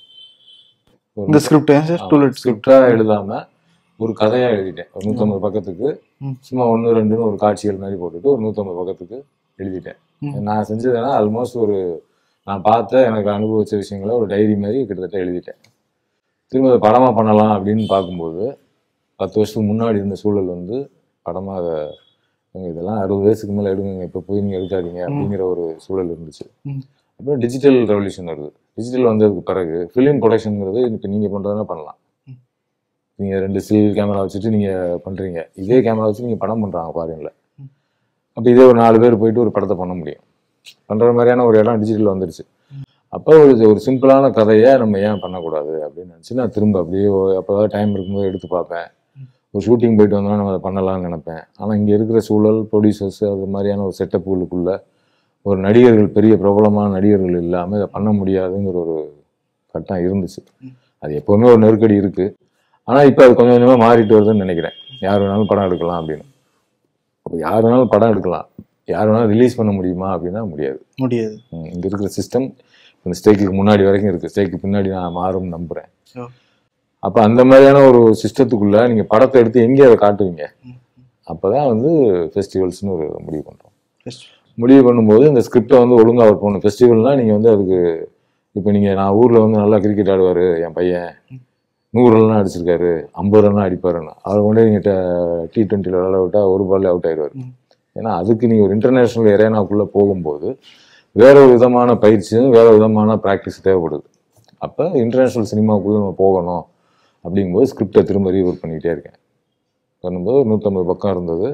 ஒரு இந்த ஸ்கிரிப்ட் ஏன் சார் டூலெட் ஸ்கிரிப்ட் ஸ்கிரிப்டா எழுதாம ஒரு கதையா எழுதிட்டேன் ஒரு நூத்தம்பது பக்கத்துக்கு ம். சும்மா ஒன்று ரெண்டுன்னு ஒரு காட்சிகள் மாதிரி போட்டுட்டு ஒரு நூத்தம்பது பக்கத்துக்கு எழுதிட்டேன் ம். நான் செஞ்சதுன்னா ஆல்மோஸ்ட் ஒரு நான் பார்த்த எனக்கு அனுபவிச்ச விஷயங்களை ஒரு டைரி மாதிரி கிட்டத்தட்ட எழுதிட்டேன் திரும்ப அதை படமா பண்ணலாம் அப்படின்னு பார்க்கும்போது பத்து வருஷத்துக்கு முன்னாடி இருந்த சூழல் வந்து படமா அதை "ஏங்க, இதெல்லாம் அறுபது வயசுக்கு மேலே எடுங்க இப்போ போய் நீங்கள் எடுக்காதீங்க அப்படிங்கிற ஒரு சூழல் இருந்துச்சு ம். அப்புறம் டிஜிட்டல் ரெவல்யூஷன் வருது டிஜிட்டல் வந்ததுக்கு பிறகு ஃபிலிம் ப்ரொடக்ஷனுங்கிறது இப்போ நீங்கள் பண்ணுறதுனா பண்ணலாம் ம். நீங்கள் ரெண்டு ஸ்டில் கேமரா வச்சுட்டு நீங்கள் பண்ணுறீங்க இதே கேமரா வச்சு நீங்கள் படம் பண்ணுறாங்க பாருங்களேன் ம். அப்போ இதே ஒரு நாலு பேர் போயிட்டு ஒரு படத்தை பண்ண முடியும் பண்ணுற மாதிரியான ஒரு இடம் டிஜிட்டல் வந்துருச்சு அப்போ ஒரு ஒரு சிம்பிளான கதையை நம்ம ஏன் பண்ணக்கூடாது அப்படின்னு நினச்சி நான் திரும்ப அப்படியே அப்போ டைம் இருக்கும்போது எடுத்து பார்ப்பேன் ஒரு ஷூட்டிங் போயிட்டு வந்தோம்னா நம்ம அதை பண்ணலாம்னு நினைப்பேன் ஆனால் இங்கே இருக்கிற சூழல் ப்ரொடியூசர்ஸ் அது மாதிரியான ஒரு செட்டப்புகளுக்குள்ள ஒரு நடிகர்கள் பெரிய பிரபலமான நடிகர்கள் இல்லாமல் இதை பண்ண முடியாதுங்கிற ஒரு கட்டம் இருந்துச்சு அது எப்போவுமே ஒரு நெருக்கடி இருக்குது ஆனால் இப்போ அது கொஞ்சம் கொஞ்சமாக மாறிட்டு வருதுன்னு நினைக்கிறேன் யார் வேணாலும் படம் எடுக்கலாம் அப்படின்னு அப்போ யார் வேணாலும் படம் எடுக்கலாம் யார் வேணாலும் ரிலீஸ் பண்ண முடியுமா அப்படின்னா முடியாது முடியாது ம், இங்க இருக்கிற சிஸ்டம் இந்த ஸ்டேக்கு முன்னாடி வரைக்கும் இருக்கு ஸ்டேக்கு பின்னாடி நான் மாறும்னு நம்புறேன் ஓ. அப்ப அந்த மாதிரியான ஒரு சிஸ்டத்துக்குள்ள நீங்க படத்தை எடுத்து எங்கே அதை காட்டுவீங்க அப்பதான் வந்து ஃபெஸ்டிவல்ஸ்னு ஒரு முடிவு பண்றோம் முடிவு பண்ணும்போது இந்த ஸ்கிரிப்டை வந்து ஒழுங்கா ஒர்க் பண்ணணும் ஃபெஸ்டிவல்னா நீங்க வந்து அதுக்கு இப்போ நீங்க நான் ஊர்ல வந்து நல்லா கிரிக்கெட் ஆடுவாரு என் பையன் நூறு ரன்லாம் அடிச்சிருக்காரு ஐம்பது ரன்லாம் அடிப்பாருன்னு அவர் கொண்டு நீங்க டி ட்வெண்ட்டியில் விளையாட விட்டா ஒரு பால்ல அவுட் ஆயிடுவாரு ம். ஏன்னா அதுக்கு நீங்க ஒரு இன்டர்நேஷனல் எரேனாக்குள்ள போகும்போது வேற ஒரு விதமான பயிற்சியும் வேற விதமான ப்ராக்டிஸ் தேவைப்படுது அப்போ இன்டர்நேஷ்னல் சினிமாவுக்குள்ள நம்ம போகணும் அப்படிங்கும்போது ஸ்கிரிப்டை திரும்ப ரீவொர்க் பண்ணிக்கிட்டே இருக்கேன் பண்ணும்போது ஒரு நூற்றம்பது பக்கம் இருந்தது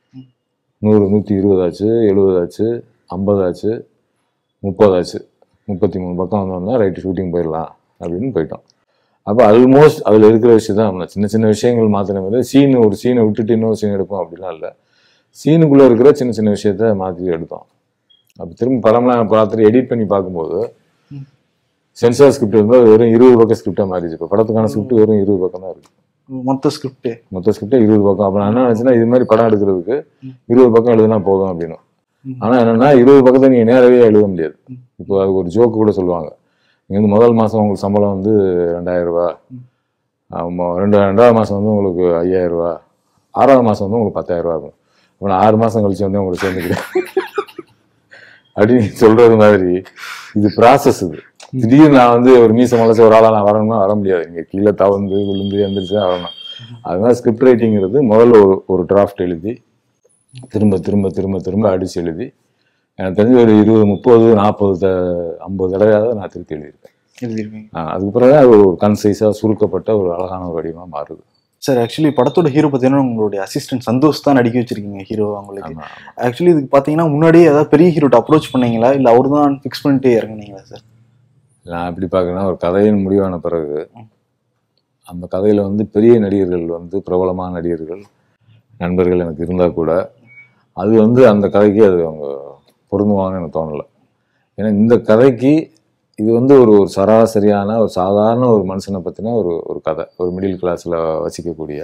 நூறு நூற்றி இருபதாச்சு எழுபதாச்சு ஐம்பதாச்சு முப்பதாச்சு முப்பத்தி மூணு பக்கம் வந்தோம்னா ரைட்டு ஷூட்டிங் போயிடலாம் அப்படின்னு போயிட்டோம் அப்போ ஆல்மோஸ்ட் அதில் இருக்கிற விஷயம் தான் சின்ன சின்ன விஷயங்கள் மாற்றின மாதிரி சீன் ஒரு சீனை விட்டுட்டு இன்னொரு சீன் எடுப்போம் அப்படிலாம் இல்லை சீனுக்குள்ளே இருக்கிற சின்ன சின்ன விஷயத்த மாற்றி எடுத்தோம் அப்போ திரும்ப படம்லாம் பார்த்துட்டு எடிட் பண்ணி பார்க்கும்போது சென்சார் ஸ்கிரிப்ட் வந்து அது வெறும் இருபது பக்கம் ஸ்கிரிப்டாக மாறிடுச்சு இப்போ படத்துக்கான ஸ்கிரிப்ட் வெறும் இருபது பக்கம் தான் இருக்குது மொத்த ஸ்கிரிப்ட் மொத்த ஸ்கிரிப்டே இருபது பக்கம் அப்போ நான் என்ன நினச்சேன்னா இது மாதிரி படம் எடுக்கிறதுக்கு இருபது பக்கம் எழுதுனா போதும் அப்படின்னு ம். ஆனால் என்னன்னா இருபது பக்கத்தை நீங்கள் நேரவே எழுத முடியாது இப்போ அதுக்கு ஒரு ஜோக்கு கூட சொல்லுவாங்க நீங்கள் வந்து முதல் மாதம் உங்களுக்கு சம்பளம் வந்து ரெண்டாயிரம் ரூபா ஆமா, ரெண்டு ரெண்டாவது மாதம் வந்து உங்களுக்கு ஐயாயிரம் ரூபா ஆறாவது மாதம் வந்து உங்களுக்கு பத்தாயிரம் ரூபா இருக்கும் அப்போ நான் ஆறு மாதம் கழிச்சு வந்து உங்களுக்கு சேர்ந்துக்கிறேன் அப்படின்னு சொல்றது மாதிரி இது ப்ராசஸ் இது திடீர்னு நான் வந்து ஒரு மீசம் முளைச்ச ஒரு ஆளா நான் வரணும்னா வர முடியாது இங்க கீழே தவந்து விழுந்து எந்திரிச்சு தான் வரணும் அது மாதிரி ஸ்கிரிப்ட் ரைட்டிங்கிறது முதல்ல ஒரு ஒரு டிராஃப்ட் எழுதி திரும்ப திரும்ப திரும்ப திரும்ப அடிச்சு எழுதி எனக்கு தெரிஞ்ச ஒரு இருபது முப்பது நாற்பது த ஐம்பது தடவையாவது நான் திருப்பி எழுதியிருக்கேன் எழுதிருவீங்க ஆஹ் அதுக்கு பிறகு அது ஒரு கன்சைஸாக சுருக்கப்பட்ட ஒரு அழகான ஒரு வடிவமாக மாறுது சார் ஆக்சுவலி படத்தோட ஹீரோ பார்த்தீங்கன்னா உங்களுடைய அசிஸ்டன்ட் சந்தோஷ் தான் நடிக்க வச்சிருக்கீங்க ஹீரோ அவங்களுக்கு ஆமா ஆமா ஆக்சுவலி இதுக்கு பார்த்தீங்கன்னா முன்னாடியே ஏதாவது பெரிய ஹீரோட்ட அப்ரோச் பண்ணீங்களா இல்லை அவர் தான் ஃபிக்ஸ் பண்ணிட்டு இறங்குனீங்களா சார் நான் எப்படி பார்க்கறேன்னா ஒரு கதையின் முடிவான பிறகு அந்த கதையில வந்து பெரிய நடிகர்கள் வந்து பிரபலமான நடிகர்கள் நண்பர்கள் எனக்கு இருந்தால் கூட அது வந்து அந்த கதைக்கு அது அவங்க பொருந்துவாங்கன்னு எனக்கு தோணலை ஏன்னா இந்த கதைக்கு இது வந்து ஒரு ஒரு சராசரியான ஒரு சாதாரண ஒரு மனுஷனை பற்றின ஒரு ஒரு கதை ஒரு மிடில் கிளாஸில் வசிக்கக்கூடிய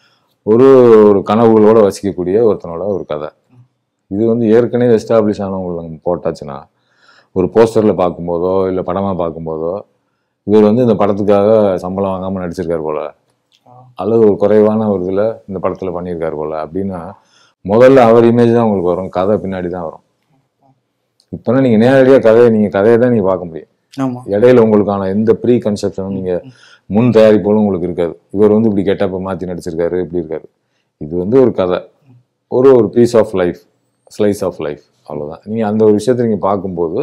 ஒரு ஒரு கனவுகளோட வசிக்கக்கூடிய ஒருத்தனோட ஒரு கதை இது வந்து ஏற்கனவே எஸ்டாப்ளிஷ் ஆனவங்களை நம்ம போட்டாச்சுன்னா ஒரு போஸ்டரில் பார்க்கும்போதோ இல்லை படமாக பார்க்கும்போதோ இவர் வந்து இந்த படத்துக்காக சம்பளம் வாங்காமல் நடிச்சிருக்காரு போல அல்லது ஒரு குறைவான ஒரு இதில் இந்த படத்தில் பண்ணியிருக்காரு போல அப்படின்னா முதல்ல அவர் இமேஜ் தான் உங்களுக்கு வரும் கதை பின்னாடி தான் வரும் இப்போனா நீங்கள் நேரடியாக கதையை நீங்கள் கதையை தான் நீங்கள் பார்க்க முடியும் ஆமா இடையில உங்களுக்கான எந்த ப்ரீ கன்செப்ஷனும் நீங்கள் முன் தயாரிப்புகளும் உங்களுக்கு இருக்காது இவர் வந்து இப்படி கெட்டப்ப மாற்றி நடிச்சிருக்காரு இப்படி இருக்காரு இது வந்து ஒரு கதை ஒரு ஒரு piece of life slice of life அவ்வளோதான் நீங்கள் அந்த ஒரு விஷயத்தை நீங்கள் பார்க்கும்போது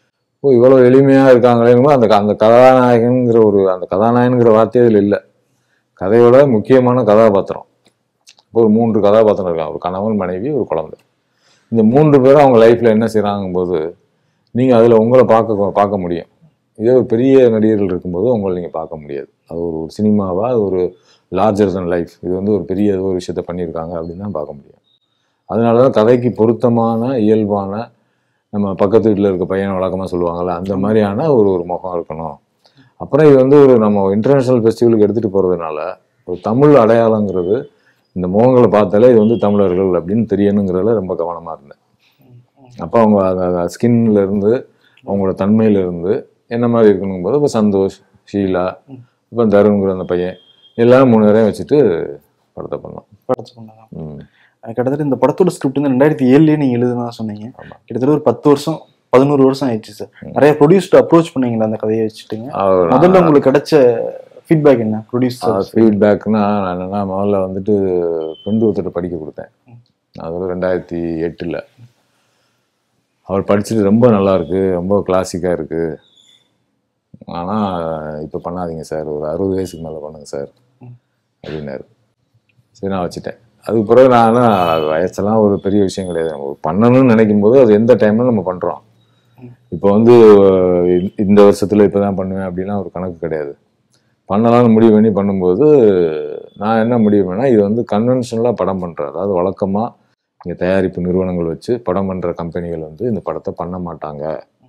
ஓ இவ்வளோ எளிமையாக இருக்காங்களேன்னு அந்த அந்த கதாநாயகனுங்கிற ஒரு அந்த கதாநாயகனுங்கிற வார்த்தையே இதில் இல்லை கதையோட முக்கியமான கதாபாத்திரம் இப்போ ஒரு மூன்று கதாபாத்திரம் இருக்காங்க ஒரு கணவன் மனைவி ஒரு குழந்தை இந்த மூன்று பேரும் அவங்க லைஃப்பில் என்ன செய்கிறாங்கும் போது நீங்கள் அதில் உங்களை பார்க்க பார்க்க முடியும் இதே ஒரு பெரிய நடிகர்கள் இருக்கும்போது உங்களை நீங்கள் பார்க்க முடியாது அது ஒரு ஒரு சினிமாவா அது ஒரு லார்ஜர் தன் லைஃப் இது வந்து ஒரு பெரிய ஏதோ ஒரு விஷயத்த பண்ணியிருக்காங்க அப்படின்னு தான் பார்க்க முடியும் அதனால தான் கதைக்கு பொருத்தமான இயல்பான நம்ம பக்கத்து வீட்டில் இருக்க பையன் வழக்கமாக சொல்லுவாங்கல்ல அந்த மாதிரியான ஒரு ஒரு முகம் இருக்கணும் அப்புறம் இது வந்து ஒரு நம்ம இன்டர்நேஷ்னல் ஃபெஸ்டிவலுக்கு எடுத்துகிட்டு போகிறதுனால ஒரு தமிழ் அடையாளங்கிறது இந்த முகங்களை பார்த்தாலே இது வந்து தமிழர்கள் அப்படின்னு தெரியணுங்கிறதுல ரொம்ப கவனமாக இருந்தேன் அப்போ அவங்க அந்த ஸ்கின்ல இருந்து அவங்களோட தன்மையில இருந்து என்ன மாதிரி இருக்கணும் போது இப்போ சந்தோஷ் ஷீலா இப்போ தருண்கிற அந்த பையன் எல்லாரும் மூணு பேரையும் வச்சுட்டு படத்தை பண்ணோம் படத்தை பண்ணலாம் ம். கிட்டத்தட்ட இந்த படத்தோட ஸ்கிரிப்ட் வந்து ரெண்டாயிரத்தி ஏழுலயே நீங்க எழுதுனா சொன்னீங்க ஆமா. கிட்டத்தட்ட ஒரு பத்து வருஷம் பதினோரு வருஷம் ஆயிடுச்சு சார் நிறைய ப்ரொடியூஸ்ட் அப்ரோச் பண்ணீங்களா அந்த கதையை வச்சுட்டுங்க அவர் முதல்ல உங்களுக்கு கிடைச்ச ஃபீட்பேக் என்ன ப்ரொடியூசர் ஃபீட்பேக்னா நான் என்னன்னா முதல்ல வந்துட்டு ஃப்ரெண்டு ஒருத்தர் படிக்க கொடுத்தேன் அது ஒரு ரெண்டாயிரத்தி எட்டில் அவர் படிச்சுட்டு ரொம்ப நல்லா இருக்கு ரொம்ப கிளாசிக்காக இருக்கு ஆனால் இப்போ பண்ணாதீங்க சார் ஒரு அறுபது வயசுக்கு மேலே பண்ணுங்க சார் அப்படின்னாரு சரி நான் வச்சுட்டேன் அதுக்கு பிறகு நான் ஆனா, வயசெல்லாம் ஒரு பெரிய விஷயம் கிடையாது நம்ம பண்ணணும்னு நினைக்கும் போது அது எந்த டைம்ல நம்ம பண்ணுறோம் இப்போ வந்து இந்த- இந்த வருஷத்துல இப்போ தான் பண்ணுவேன் அப்படின்னா ஒரு கணக்கு கிடையாது பண்ணலாம்னு முடிவு பண்ணி பண்ணும்போது நான் என்ன முடிவு பண்ணா இது வந்து கன்வென்ஷனலாக படம் பண்ணுறது அதாவது வழக்கமாக இங்கே தயாரிப்பு நிறுவனங்கள் வச்சு படம் பண்ணுற கம்பெனிகள் வந்து இந்த படத்தை பண்ண மாட்டாங்க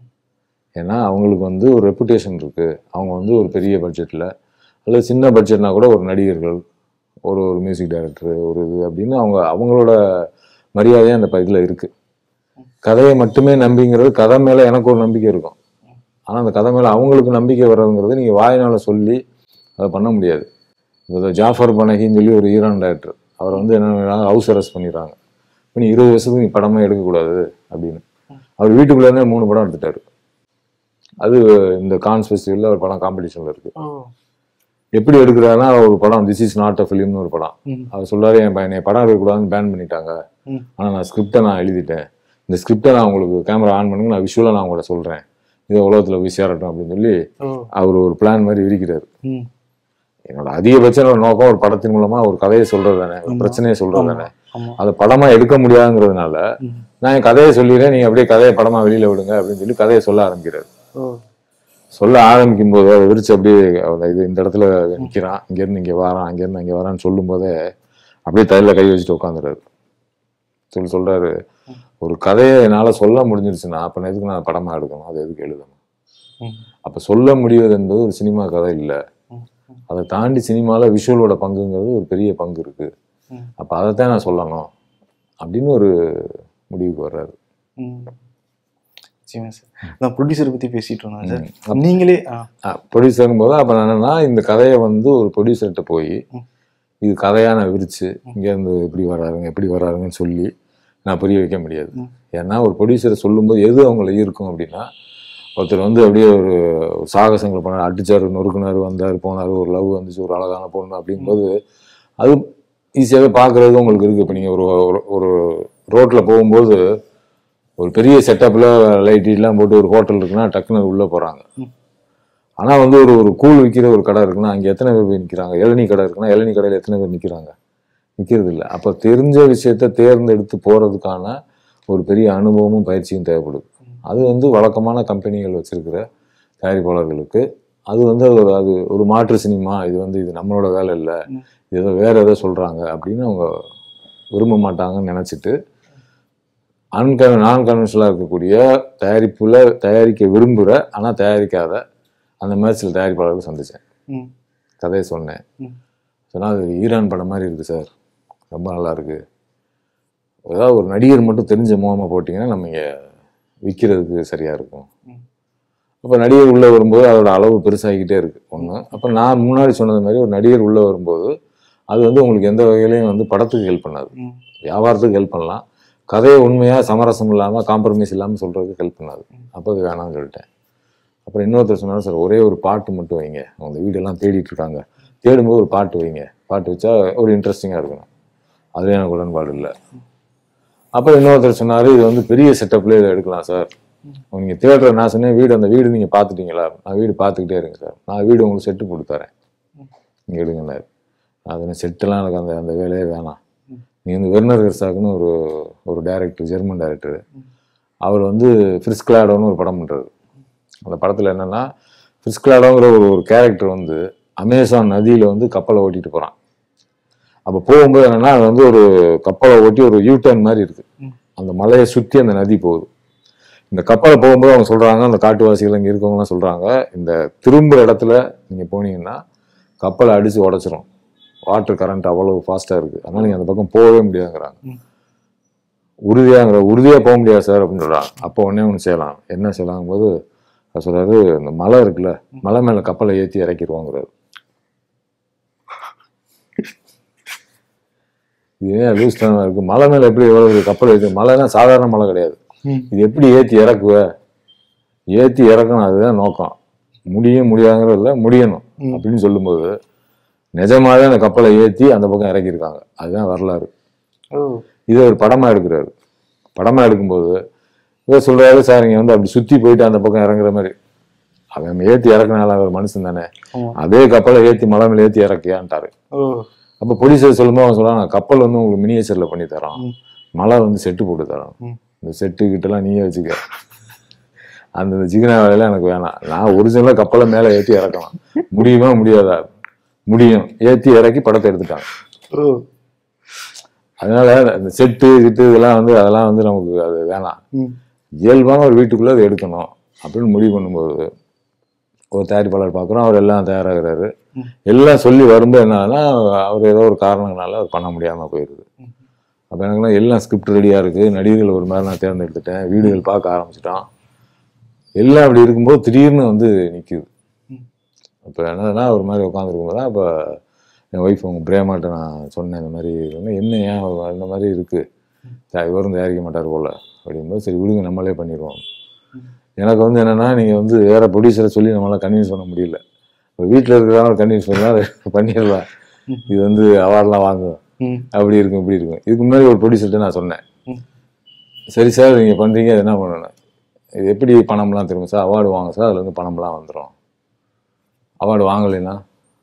ஏன்னா அவங்களுக்கு வந்து ஒரு ரெப்புடேஷன் இருக்குது அவங்க வந்து ஒரு பெரிய பட்ஜெட்டில் அல்லது சின்ன பட்ஜெட்னா கூட ஒரு நடிகர்கள் ஒரு ஒரு மியூசிக் டைரக்டர் ஒரு இது அப்படின்னு அவங்க அவங்களோட மரியாதையும் அந்த இதில் இருக்குது கதையை மட்டுமே நம்பிங்கிறது கதை மேலே எனக்கு ஒரு நம்பிக்கை இருக்கும் ஆனால் அந்த கதை மேலே அவங்களுக்கு நம்பிக்கை வர்றதுங்கிறது நீங்கள் வாயினால சொல்லி அதை பண்ண முடியாது இப்போ ஜாஃபர் பனகின்னு சொல்லி ஒரு ஈரான் டைரக்டர் அவர் வந்து என்ன ஹவுஸ் அரெஸ்ட் பண்ணிடுறாங்க இப்போ நீ இருபது வருஷத்துக்கு நீ படமே எடுக்கக்கூடாது அப்படின்னு அவர் வீட்டுக்குள்ளே இருந்தே மூணு படம் எடுத்துட்டாரு அது இந்த கான்ஸ் ஃபெஸ்டிவலில் ஒரு படம் காம்படிஷனில் இருக்குது ஓ எப்படி எடுக்கிறாருன்னா ஒரு படம் திஸ் இஸ் நாட் அ ஃபிலிம்னு ஒரு படம் ம். அவர் சொல்றாரு என் பையனை படம் எடுக்கக்கூடாதுன்னு பேன் பண்ணிட்டாங்க ம். ஆனால் நான் ஸ்கிரிப்டை நான் எழுதிட்டேன் இந்த ஸ்கிரிப்டை நான் உங்களுக்கு கேமரா ஆன் பண்ணுங்க நான் விஷுவலாக நான் உங்கள்ட்ட சொல்கிறேன் இதை உலகத்தில் போய் சேரட்டும் அப்படின்னு சொல்லி ஓ அவர் ஒரு பிளான் மாதிரி விரிக்கிறாரு ம் என்னோட அதிகபட்ச நோக்கம் ஒரு படத்தின் மூலமா ஒரு கதையை சொல்றது தானே ஒரு பிரச்சனையை சொல்றது தானே ஆமா அதை படமா எடுக்க முடியாதுங்கிறதுனால ம். நான் என் கதையை சொல்லிடுறேன் நீங்க அப்படியே கதையை படமா வெளியில விடுங்க அப்படின்னு சொல்லி கதையை சொல்ல ஆரம்பிக்கிறாரு ஓ சொல்ல ஆரம்பிக்கும் போது அதை விரிச்சு அப்படியே அவன் இது இந்த இடத்துல நிக்கிறான் இங்க இருந்து இங்க வரான் அங்க இருந்து அங்க வரான்னு சொல்லும் போதே அப்படியே தலையில கை வச்சுட்டு உட்காந்துறாரு சொல்லி சொல்றாரு ஒரு கதையை என்னால சொல்ல முடிஞ்சிருச்சுன்னா அப்ப நான் எதுக்கு நான் படமா எடுக்கணும் அதை எதுக்கு எழுதணும் ம் அப்ப சொல்ல முடிவது என்பது ஒரு சினிமா கதை இல்ல ம் அதை தாண்டி சினிமாவில் விஷுவலோட பங்குங்கிறது ஒரு பெரிய பங்கு இருக்கு ம். அப்போ அதைத்தான் நான் சொல்லணும் அப்படின்னு ஒரு முடிவுக்கு வர்றாரு ம் சரிங்க சார் நான் ப்ரொடியூசரை பற்றி பேசிட்டு இருந்தேன் சார் நீங்களே ஆ ப்ரொடியூசருங்கும் போது அப்போ நான் என்னன்னா இந்த கதையை வந்து ஒரு ப்ரொடியூசர்கிட்ட போய் ம். இது கதையாக நான் விரிச்சு இங்கேருந்து எப்படி வராருங்க எப்படி வராருங்கன்னு சொல்லி நான் புரிய வைக்க முடியாது ம். ஏன்னா ஒரு ப்ரொடியூசரை சொல்லும்போது எது அவங்கள ஈர்க்கும் அப்படின்னா ஒருத்தர் வந்து அப்படியே ஒரு ஒரு சாகசங்கள் பண்ணார் அடிச்சார் நொறுக்குனார் வந்தார் போனார் ஒரு லவ் வந்துச்சு ஒரு அழகான பொண்ணு அப்படிங்கும்போது அது ஈஸியாகவே பார்க்குறது உங்களுக்கு இருக்குது இப்போ நீங்கள் ஒரு ஒரு- ஒரு ரோட்டில் போகும்போது ஒரு பெரிய செட்டப்பில் லைட் எல்லாம் போட்டு ஒரு ஹோட்டல் இருக்குன்னா டக்குன்னு உள்ளே போகிறாங்க ஆனால் வந்து ஒரு ஒரு கூழ் விற்கிற ஒரு கடை இருக்குன்னா அங்கே எத்தனை பேர் போய் நிற்கிறாங்க இளநீ கடை இருக்குன்னா இளநீ கடையில் எத்தனை பேர் நிற்கிறாங்க நிற்கிறது இல்லை அப்போ தெரிஞ்ச விஷயத்த தேர்ந்தெடுத்து போகிறதுக்கான ஒரு பெரிய அனுபவமும் பயிற்சியும் தேவைப்படுது அது வந்து வழக்கமான கம்பெனிகள் வச்சிருக்கிற தயாரிப்பாளர்களுக்கு அது வந்து அது ஒரு அது ஒரு மாற்று சினிமா இது வந்து இது நம்மளோட வேலை இல்லை ம். இது ஏதோ வேற ஏதோ சொல்கிறாங்க அப்படின்னு அவங்க விரும்ப மாட்டாங்கன்னு நினச்சிட்டு அன்கன் நான் கன்வென்ஷனலாக இருக்கக்கூடிய தயாரிப்புல தயாரிக்க விரும்புகிற ஆனால் தயாரிக்காத அந்த மாதிரி சில தயாரிப்பாளர்கள் சந்தித்தேன் ம் கதையை சொன்னேன் ம். சொன்னால் அது ஈரான் படம் மாதிரி இருக்குது சார் ரொம்ப நல்லா இருக்கு ஏதாவது ஒரு நடிகர் மட்டும் தெரிஞ்ச முகமாக போட்டிங்கன்னா நம்ம இங்கே விற்கிறதுக்கு சரியாக இருக்கும் ம். அப்போ நடிகர் உள்ளே வரும்போது அதோட அளவு பெருசாகிக்கிட்டே இருக்குது ஒன்று அப்போ நான் முன்னாடி சொன்னது மாதிரி ஒரு நடிகர் உள்ளே வரும்போது அது வந்து உங்களுக்கு எந்த வகையிலையும் வந்து படத்துக்கு ஹெல்ப் பண்ணாது ம் வியாபாரத்துக்கு ஹெல்ப் பண்ணலாம் கதையை உண்மையாக சமரசம் இல்லாமல் காம்ப்ரமைஸ் இல்லாமல் சொல்கிறதுக்கு ஹெல்ப் பண்ணாது அப்போ அது வேணாம்னு சொல்லிட்டேன் அப்புறம் இன்னொருத்தர் சொன்னார் சார் ஒரே ஒரு பாட்டு மட்டும் வைங்க அவங்க வீடெல்லாம் தேடிட்டு இருக்காங்க தேடும்போது ஒரு பாட்டு வைங்க பாட்டு வச்சா ஒரு இன்ட்ரெஸ்டிங்காக இருக்கணும் அதுல எனக்கு உடன்பாடு இல்லை அப்புறம் இன்னொருத்தர் சொன்னார் இது வந்து பெரிய செட்டப்லேயே இதை எடுக்கலாம் சார் நீங்கள் தேடுற நான் சொன்னேன் வீடு அந்த வீடு நீங்கள் பார்த்துட்டீங்களா நான் வீடு பார்த்துக்கிட்டே இருங்க சார் நான் வீடு உங்களுக்கு செட்டு போட்டு தரேன் நீங்கள் எடுங்கன்னாரு அது செட்டெல்லாம் எனக்கு அந்த அந்த வேலையே வேணாம் நீ வந்து வெர்னர் ஹெர்சாக்னு ஒரு ஒரு டைரக்டர் ஜெர்மன் டைரக்டர் அவர் வந்து ஃப்ரிஸ்கிளாடோன்னு ஒரு படம் பண்ணுறாரு அந்த படத்தில் என்னென்னா ஃப்ரிஸ்கிளாடோங்கிற ஒரு ஒரு கேரக்டர் வந்து அமேசான் நதியில் வந்து கப்பலை ஓட்டிட்டு போகிறான் அப்போ போகும்போது என்னென்னா அது வந்து ஒரு கப்பலை ஓட்டி ஒரு யூ டர்ன் மாதிரி இருக்குது ம். அந்த மலையை சுற்றி அந்த நதி போகுது இந்த கப்பலை போகும்போது அவங்க சொல்கிறாங்க அந்த காட்டுவாசிகள் இங்கே இருக்கவங்கலாம் சொல்கிறாங்க இந்த திரும்புகிற இடத்துல நீங்கள் போனீங்கன்னா கப்பலை அடித்து உடச்சிரும் வாட்டர் கரண்ட் அவ்வளவு ஃபாஸ்ட்டாக இருக்குது அதனால் நீங்கள் அந்த பக்கம் போகவே முடியாதுங்கிறாங்க ம். உறுதியாங்கிற உறுதியாக போக முடியாது சார் அப்படின்னு சொல்கிறாங்க அப்போ ஒன்றே ஒன்று செய்யலாம் என்ன செய்யலாம் போது அவர் சொல்றாரு இந்த மலை இருக்குல்ல மலை மேலே கப்பலை ஏற்றி இறக்கிடுவாங்கிறாரு இது ஏன் லூஸ் தனமா இருக்கு மலை மேலே எப்படி எவ்வளவு கப்பல் ஏற்றி மலைனா சாதாரண மலை கிடையாது ம் இது எப்படி ஏற்றி இறக்குவ ஏற்றி இறக்கணும் அதுதான் நோக்கம் முடியும் முடியாதுங்கிறது இல்லை முடியணும் ம். அப்படின்னு சொல்லும்போது நிஜமாவே அந்த கப்பலை ஏற்றி அந்த பக்கம் இறக்கியிருக்காங்க அதுதான் வரலாறு ஓ இதை ஒரு படமா எடுக்கிறாரு படமா எடுக்கும்போது இவர் சொல்றாரு சார் இங்க வந்து அப்படி சுத்தி போயிட்டு அந்த பக்கம் இறங்குற மாதிரி அவன் ஏத்தி இறக்குனால அவர் மனுஷன் தானே ஆமா அதே கப்பலை ஏத்தி மலை மேல ஏத்தி இறக்கியான்ட்டாரு ஓ அப்ப போலீஸர் சொல்லும்போது அவன் சொல்றாங்க கப்பல் வந்து உங்களுக்கு மினியேச்சர்ல பண்ணி தரோம் ம். மலை வந்து செட்டு போட்டு தரோம் ம். இந்த செட்டு கிட்டலாம் நீயே வச்சுக்க அந்த ஜிகினா வேலையெல்லாம் எனக்கு வேணாம் நான் ஒரிஜினலா கப்பலை மேல ஏத்தி இறக்கலாம் முடியுமா முடியாதா முடியும் ஏற்றி இறக்கி படத்தை எடுத்துட்டாங்க ஓ அதனால அந்த செட்டு கிட்டு இதெல்லாம் வந்து அதெல்லாம் வந்து நமக்கு அது வேணாம் ம் இயல்பான ஒரு வீட்டுக்குள்ளே அதை எடுக்கணும் அப்படின்னு முடிவு பண்ணும்போது ஒரு தயாரிப்பாளர் பார்க்குறோம் அவர் எல்லாம் தயாராகிறாரு ம். எல்லாம் சொல்லி வரும்போது என்னன்னா அவர் ஏதோ ஒரு காரணங்களால அவர் பண்ண முடியாமல் போயிடுது ம். அப்போ எனக்குன்னா எல்லாம் ஸ்கிரிப்ட் ரெடியாக இருக்குது நடிகர்கள் ஒரு மாதிரி நான் தேர்ந்தெடுத்துட்டேன் வீடுகள் பார்க்க ஆரம்பிச்சிட்டான் எல்லாம் அப்படி இருக்கும்போது திடீர்னு வந்து நிற்கிது ம். அப்போ என்னதுன்னா ஒரு மாதிரி உட்காந்துருக்கும் தான் அப்போ என் ஒய்ஃப் அவங்க பிரேமாட்ட நான் சொன்னேன் இந்த மாதிரி சொன்னேன், என்ன ஏன் அவர் இந்த மாதிரி இருக்குது இவரும் தயாரிக்க மாட்டார் போல் அப்படிங்கும்போது சரி விடுங்க நம்மளே பண்ணிடுவோம் எனக்கு வந்து என்னென்னா நீங்கள் வந்து வேற ப்ரொடியூசரை சொல்லி நம்மளால் கன்வின்ஸ் பண்ண முடியல இப்போ வீட்டில் இருக்கிறவங்க கன்வின்ஸ் பண்ணால் பண்ணிடலாம் இது வந்து அவார்ட்லாம் வாங்கும் ம் அப்படி இருக்கும் இப்படி இருக்கும் இதுக்கு முன்னாடி ஒரு ப்ரொடியூசர்கிட்ட நான் சொன்னேன் ம். சரி சார் நீங்கள் பண்ணுறீங்க அது என்ன பண்ணணும் இது எப்படி பணம்லாம் திரும்ப சார் அவார்டு வாங்க சார் அதுல இருந்து பணம்லாம் வந்துடும் அவார்டு வாங்கலைன்னா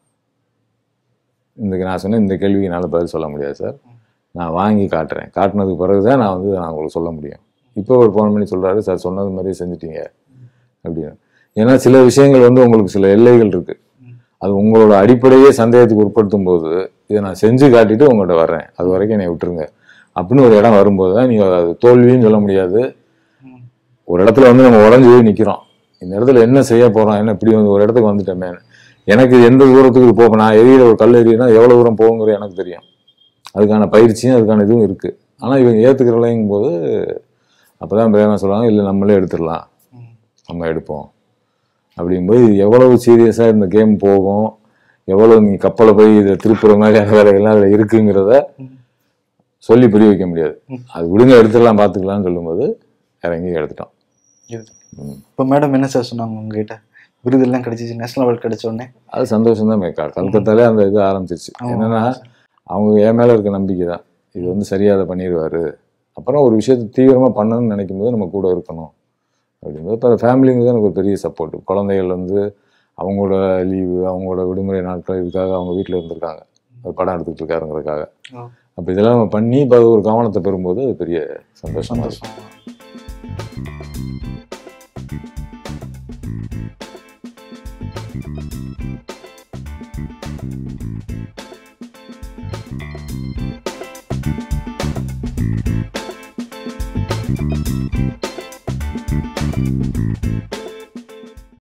இந்த நான் சொன்னேன் இந்த கேள்விக்கு என்னால் பதில் சொல்ல முடியாது சார் நான் வாங்கி காட்டுறேன் காட்டினதுக்கு பிறகு தான் நான் வந்து நான் உங்களுக்கு சொல்ல முடியும் இப்போ ஒரு ஃபோன் பண்ணி சொல்கிறாரு சார் சொன்னது மாதிரியே செஞ்சிட்டீங்க அப்படின்னு ஏன்னா சில விஷயங்கள் வந்து உங்களுக்கு சில எல்லைகள் இருக்கு அது உங்களோட அடிப்படையே சந்தேகத்துக்கு உட்படுத்தும் போது இதை நான் செஞ்சு காட்டிட்டு உங்கள்கிட்ட வர்றேன் அது வரைக்கும் என்னை விட்டுருங்க அப்படின்னு ஒரு இடம் வரும்போது தான் நீங்கள் அது தோல்வின்னு சொல்ல முடியாது ம். ஒரு இடத்துல வந்து நம்ம உடஞ்சி போய் நிற்கிறோம் இந்த இடத்துல என்ன செய்ய போகிறோம் என்ன இப்படி வந்து ஒரு இடத்துக்கு வந்துட்டோமே எனக்கு எந்த தூரத்துக்கு போக நான் எரியிற ஒரு கல் எறியினா எவ்வளோ தூரம் போகுங்கிறது எனக்கு தெரியும் அதுக்கான பயிற்சியும் அதுக்கான இதுவும் இருக்குது ஆனால் இவங்க ஏற்றுக்கிறலைங்கும் போது அப்போ தான் பிரேமா சொல்லுவாங்க இல்லை நம்மளே எடுத்துடலாம் ம். நம்ம எடுப்போம் அப்படிங்கும்போது இது எவ்வளவு சீரியஸாக இந்த கேம் போகும் எவ்வளவு நீ கப்பலை போய் இதை திருப்புற மாதிரியான வேலைகள்லாம் அதில் இருக்குங்கிறத ம். சொல்லி புரிய வைக்க முடியாது ம். அது விடுங்க எடுத்துடலாம் பார்த்துக்கலாம்னு சொல்லும்போது இறங்கி எடுத்துட்டோம் இது ம். இப்போ மேடம் என்ன சார் சொன்னாங்க உங்ககிட்ட விருதெல்லாம் கிடைச்சிச்சு நேஷனல் அவார்டு கிடைச்ச உடனே அது சந்தோஷம் தான் மேக்கா கல்கத்தாலே அந்த இது ஆரம்பிச்சிருச்சு ஆமா. என்னன்னா அவங்க என் மேலே இருக்க நம்பிக்கை தான் இது வந்து சரியாக அதை பண்ணிடுவாரு அப்புறம் ஒரு விஷயத்தை தீவிரமாக பண்ணணும்னு நினைக்கும் போது நம்ம கூட இருக்கணும் அப்படிங்கும்போது இப்போ அந்த ஃபேமிலிங்கிறது எனக்கு ஒரு பெரிய சப்போர்ட் குழந்தைகள் வந்து அவங்களோட லீவு அவங்களோட விடுமுறை நாட்கள் இதுக்காக அவங்க வீட்டில் இருந்திருக்காங்க ஒரு படம் எடுத்துக்கிட்டு இருக்காருங்கிறதுக்காக ஆ. அப்போ இதெல்லாம் நம்ம பண்ணி இப்போ அது ஒரு கவனத்தை பெறும்போது அது பெரிய சந்தோஷமா இருக்கு சந்தோஷம்